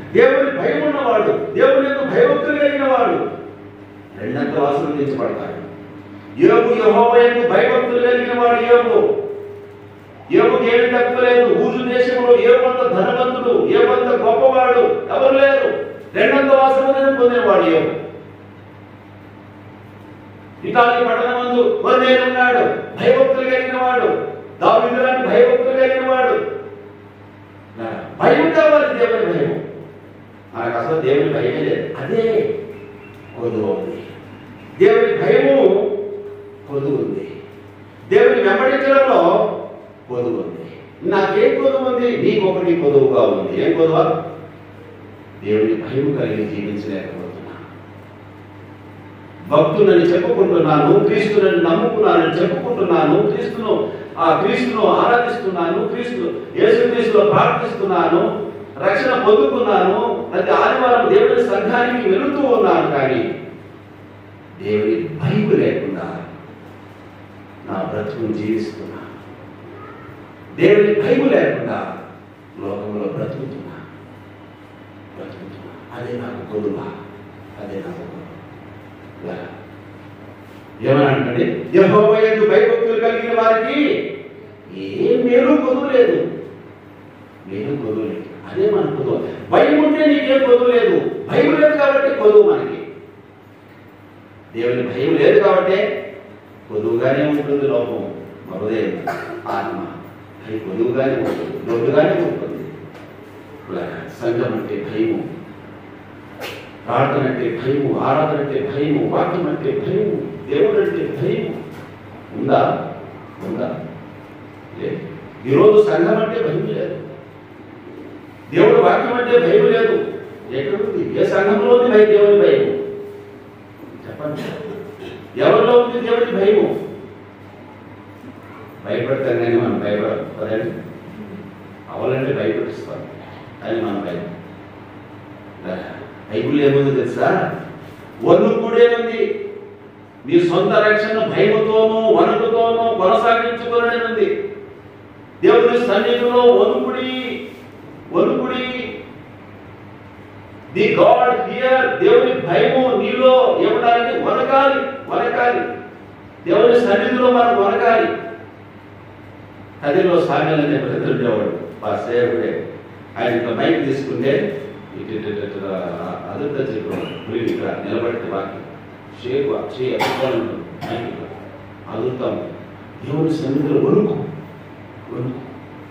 దేవుని భయం ఉన్నవాడు దేవుని యొక్క భయభక్తులు కలిగిన వాడు రెండంత ఆశీర్వదించబడతాడు యోగు యహోవయందు భయభక్తులు కలిగిన వాడు యోగు యోగుకి ఏమి తక్కువలేదు ఊరు దేశంలో ఏమంత ధనవంతుడు ఏమంత గొప్పవాడు ఎవరు లేరు రెండంత ఆశీర్వాదం పొందినవాడు యోగు ఇటాలీ పట్టణమందు కొన్నేళ్ళు ఉన్నాడు భయభక్తులు కలిగిన వాడు దావిదులాంటి భయభక్తులు కలిగిన వాడు భయం కావాలి దేవుని భయం మనకు అసలు దేవుని భయమే లేదు అదే కొదువు ఉంది దేవుని భయము కొదువు ఉంది దేవుని వెంబడించడంలో కొదువు ఉంది నాకేం కొదువు ఉంది నీకు ఒకటి కొదువుగా ఉంది ఏం కొదువా దేవుని భయం కలిగి జీవించలేకపోతున్నా భక్తులని చెప్పుకుంటున్నాను క్రీస్తుని నమ్ముకున్నానని చెప్పుకుంటున్నాను క్రీస్తును ఆ క్రీస్తును ఆరాధిస్తున్నాను క్రీస్తు యేసు క్రీస్తులో ప్రార్థిస్తున్నాను రక్షణ పొందుకున్నాను ప్రతి ఆదివారం దేవుని సంఘానికి వెళుతూ ఉన్నాను కానీ దేవుని భయం లేకుండా నా బ్రతుకును జీవిస్తున్నా దేవుని భయం లేకుండా లోకంలో బ్రతుకుతున్నా బ్రతుకుతున్నా అదే నాకు కొదువా అదే నాకు కొదువ ఏమనంటే యహోవయందు భయభక్తులు కలిగిన వారికి ఏ మేలు కొదువు లేదు మేలు కొదువు లేదు అదే మన కొదువు భయం ఉంటే నీకేం కొదువు లేదు భయం లేదు కాబట్టి కొదువు మనకి దేవుని భయం లేదు కాబట్టి కొదువుగానే ఉంటుంది లోపం హృదయం ఆత్మ అది కొదువుగానే ఉంటుంది లోటుగానే ఉంటుంది సంఘం అంటే భయము ప్రార్థన అంటే భయము ఆరాధన అంటే భయము వాక్యం అంటే భయము దేవుడు అంటే భయము ఉందా ఉందా లేదు ఈరోజు సంఘం అంటే భయం లేదు దేవుడు వాక్యం అంటే భయం లేదు ఎక్కడుంది ఏ సంఘంలో ఉంది భయ దేవుని భయం చెప్పండి ఎవరిలో ఉంది దేవుడి భయము భయపడతాం కానీ మనం భయపడం కదండి అవలంటే భయపడిస్తాం కానీ మనం భయం బైబుల్ ఏముంది తెలుసా వన్ను కూడేనుంది మీ సొంత రక్షణ భయముతోనూ వణుకుతోనూ కొనసాగించుకోనని ఉంది దేవుని సన్నిధిలో వణుకుడి వణుకుడి ది గాడ్ హియర్ దేవుని భయము నీలో ఇవ్వడానికి వనకాలి వనకాలి దేవుని సన్నిధిలో మనం వనకాలి కదిలో సాగలనే బ్రతుండేవాడు మా సేవకుడే ఆయన ఇట్లా మైక్ తీసుకుంటే ఇటు ఇటు ఇటు ఇటు అదుర్త చెప్పడం మీరు ఇక్కడ నిలబడితే వాక్యం షేకు చేయి అదుర్తాను మైక్ ఇక్కడ అదుర్తాం దేవుని సన్నిధిలో వణుకు వణుకు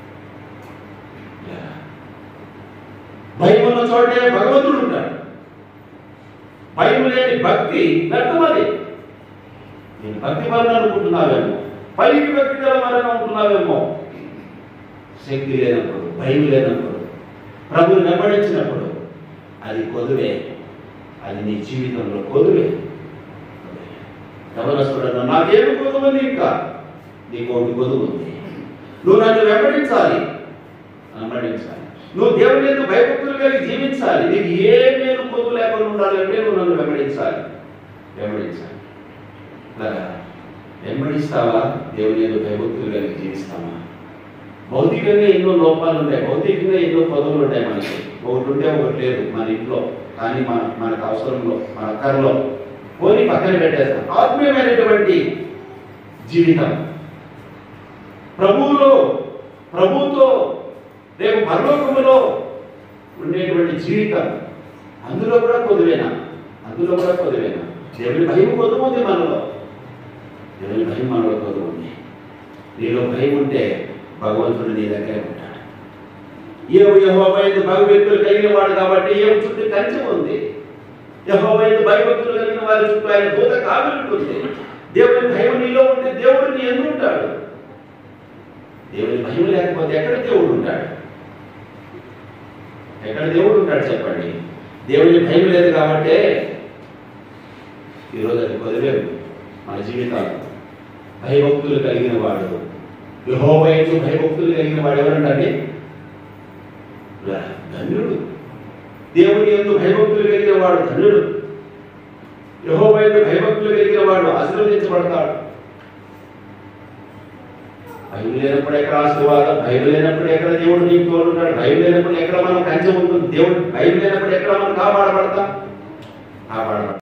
భయం ఉన్న చోటే భగవంతుడు ఉంటాడు భయం లేని భక్తి వ్యర్థమది నేను భక్తి వలన అనుకుంటున్నావేమో పైకి భక్తి గల వలన అనుకుంటున్నావేమో శక్తి లేనప్పుడు భయం లేనప్పుడు ప్రభుని వెంబడించినప్పుడు అది కొదువే అది నీ జీవితంలో కొదువే ఎవరస్తుడన్నా నాకేమి కొదువు ఉంది ఇంకా నీకు ఒకటి కొదువు ఉంది నువ్వు నన్ను వెంబడించాలి వెంబడించాలి నువ్వు దేవుని ఎందుకు భయభక్తులు కలిగి జీవించాలి నీకు ఏ మేలు కొదువు లేకుండా ఉండాలంటే నువ్వు నన్ను వెంబడించాలి వెంబడించాలి అలాగా వెంబడిస్తావా దేవుని ఎందుకు భయభక్తులు కలిగి జీవిస్తావా భౌతికంగా ఎన్నో లోపాలు ఉంటాయి భౌతికంగా ఎన్నో పదవులు ఉంటాయి మనకి ఒకటి ఉంటే ఒకటి లేదు మన ఇంట్లో కానీ మన మనకు అవసరంలో మన అక్కర్లో పోని పక్కన పెట్టేస్తాం ఆత్మీయమైనటువంటి జీవితం ప్రభువులో ప్రభుతో రేపు పరలోకములో ఉండేటువంటి జీవితం అందులో కూడా కొదువేనా అందులో కూడా కొదువేనా దేవుని భయం కొదువు ఉంది మనలో దేవుని భయం మనలో కొదువు ఉంది నీలో భయం ఉంటే భగవంతుడు నీ దగ్గరే ఉంటాడు ఏవు యహోవైదు భగవత్తులు కలిగిన వాడు కాబట్టి ఏవు చుట్టూ కంచె ఉంది యహోవైదు భయభక్తులు కలిగిన వారి చుట్టూ ఆయన దూత కావిలుంటుంది దేవుని భయం నీలో ఉంటే దేవుడు నీ ఎందుకు ఉంటాడు దేవుని భయం లేకపోతే ఎక్కడ దేవుడు ఉంటాడు ఎక్కడ దేవుడు ఉంటాడు చెప్పండి దేవుని భయం లేదు కాబట్టి ఈరోజు అది కొదిలేదు మన జీవితాలు భయభక్తులు కలిగిన వాడు యహోవైపు భయభక్తులు కలిగిన వాడు ఎవరంటే ధన్యుడు దేవుని ఎందు భయభక్తులు కలిగిన వాడు ధన్యుడు యహోవైపు భయభక్తులు కలిగిన వాడు ఆశీర్వదించబడతాడు భయం లేనప్పుడు ఎక్కడ ఆశీర్వాదం భయం లేనప్పుడు ఎక్కడ దేవుడు నీకు తోడుంటాడు భయం లేనప్పుడు ఎక్కడ మనం కంచె ఉంటుంది దేవుడు భయం లేనప్పుడు ఎక్కడ మనం కాపాడబడతాం కాపాడబడతాం